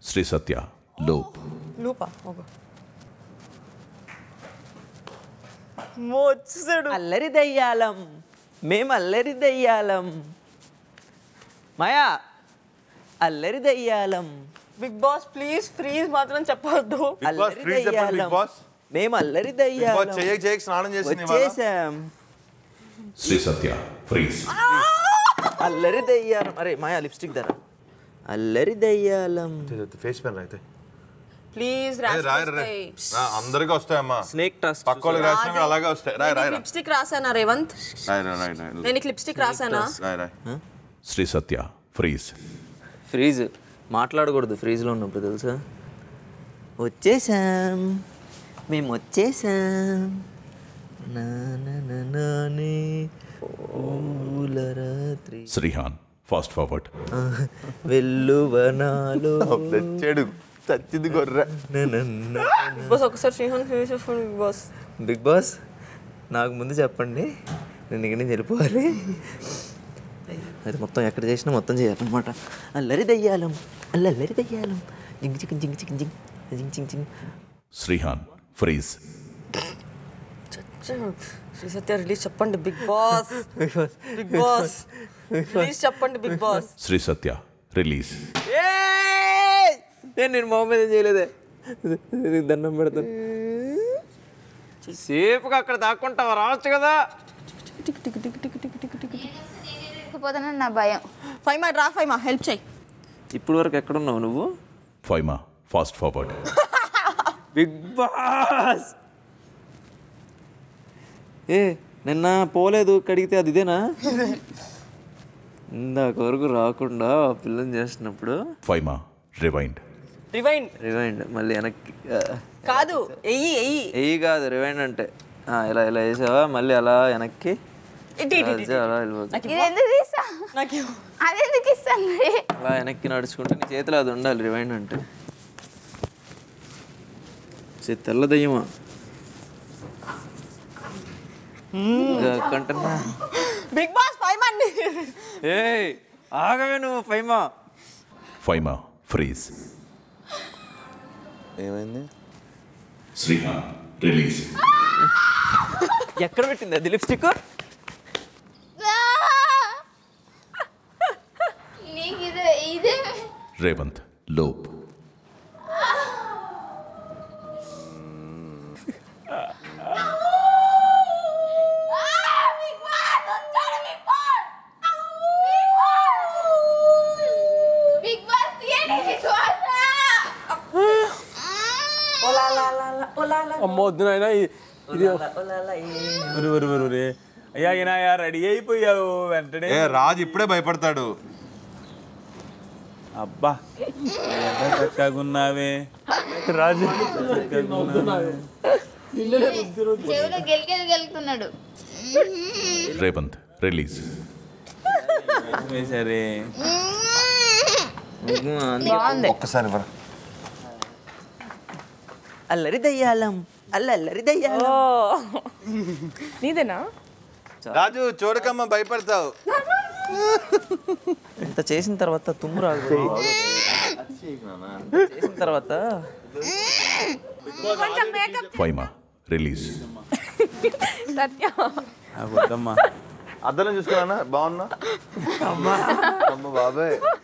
శ్రీ సత్య లోప్ లూపా okay మో వచ్చేసాడు అల్లరి దయ్యాలం మేము అల్లరి దయ్యాలం మాయా అల్లరి దయ్యాలం బిగ్ బాస్ ప్లీజ్ ఫ్రీజ్ మాత్రం చెప్పొద్దు Big Boss, అల్లరి freeze చెప్పండి, Big దయ్యాలం Boss. మేము అల్లరి Big Boss దయ్యాలం చెయ్యక చెయ్యక స్నానం చేసింది ఇవాళ. వచ్చేసాం శ్రీ సత్య ఫ్రీజ్ అల్లరి దయ్యాలం అరే మాయా లిప్స్టిక్ ధర అల్లరి దయ్యాలం ఫేస్ పెన్ అయితే ప్లీజ్ రాయి రాయి రాయి రా, అందరికీ వస్తాయమ్మా స్నేక్ టస్ పక్క వాళ్ళకి రాసిన కూడా అలాగే వస్తాయి రాయి రాయి రాయి లిప్స్టిక్ రాసానా రేవంత్ రాయి రాయి రాయి రాయి నేను లిప్స్టిక్ రాసానా రాయి రాయి శ్రీ సత్య ఫ్రీజ్ ఫ్రీజ్ మాట్లాడకూడదు ఫ్రీజ్లో ఉన్నప్పుడు తెలుసా వచ్చేసాం మేము వచ్చేసాం నా నా నా నానే పూల రాత్రి శ్రీహాన్ ఫాస్ట్ ఫార్వర్డ్ వెల్లువనాలో చెడు చచ్చింది గొర్రె బిగ్ బాస్ ఒకసారి శ్రీహాన్ ఫేస్ చెప్పండి బిగ్ బాస్ బిగ్ బాస్ నాకు ముందు చెప్పండి నేను ఇక్కడి నుంచి వెళ్ళిపోవాలి అది మొత్తం ఎక్కడ చేసినా మొత్తం చేయాలన్నమాట అల్లరి దయ్యాలం అల్లరి దయ్యాలం జింగ్ చిక్ జింగ్ చిక్ జింగ్ జింగ్ జింగ్ జింగ్ శ్రీహాన్ ఫ్రీజ్ శ్రీ సత్య రిలీజ్ చెప్పండి Bigg Boss Bigg Boss please చెప్పండి Bigg Boss Sri Satya release ఏయ్! నేను నేను మొహం మీద చేయలేదే నీకు దండం పెడతాను సేఫ్గా అక్కడ దాక్కుంటావా రావచ్చు కదా పోతానని నా భయం ఫైవ్ మా రా ఫైవ్ మా హెల్ప్ చేయి ఇప్పుడు వరకు ఎక్కడున్నావు నువ్వు Faima fast forward Bigg Boss ఏ నిన్న పోలేదు కడిగితే అది ఇదేనా ఇందాక వరకు రాకుండా ఆ పిల్లని చేసినప్పుడు ఫైమా రివైండ్ రివైండ్ రివైండ్ మళ్ళీ వెనక్కి ఆ, కాదు ఎయ్యి ఎయ్యి ఎయ్యి కాదు రివైండ్ అంటే ఆ, ఇలా ఇలా వేసావా మళ్ళీ అలా వెనక్కి ఇటు ఇటు అలా అలా వెళ్ళిపోతుంది ఇది ఎందుకు తీసా నాకు అది ఎందుకు ఇస్తాను మరి అలా వెనక్కి నడుచుకుంటే నీ చేతిలో అది ఉండాలి రివైండ్ అంటే చే, తెల్ల దయ్యమా కంటున్నా బిగ్ బాస్ ఫైవ్ మంది ఏయ్ ఆగవే నువ్వు ఫైమా ఫైమా ఫ్రీజ్ ఏమైంది శ్రీహాన్ రిలీజ్ ఎక్కడ పెట్టింది అది లిప్స్టిక్ నీకు ఇది ఇదే రేవంత్ లోప్ బిగ్ బాస్ తీయండి బిగ్ బాస్ అమ్మో వద్దు నాయన ఇది ఉరు ఉరు ఉరు ఉరే. అయ్యా ఈయన రెడీ అయిపోయావు వెంటనే ఏ రాజు ఇప్పుడే భయపడతాడు అబ్బా ఎంత చక్కగున్నావే రాజు చెవిలో గెలికేది గెలుతున్నాడు రేవంత్ రిలీజ్ సరే ఒక్కసారి ఇవ్వరా. అల్లరి దయ్యాలం అల్లరి దయ్యాలం నీదేనా రాజు చూడకమ్మ భయపడతావు ఇంత చేసిన తర్వాత తుమ్ము రాదు చేసిన తర్వాత ఫైమా రిలీజ్ వద్దమ్మా అద్దంలో చూసుకున్నా బాగున్నా అమ్మ బాబాయ్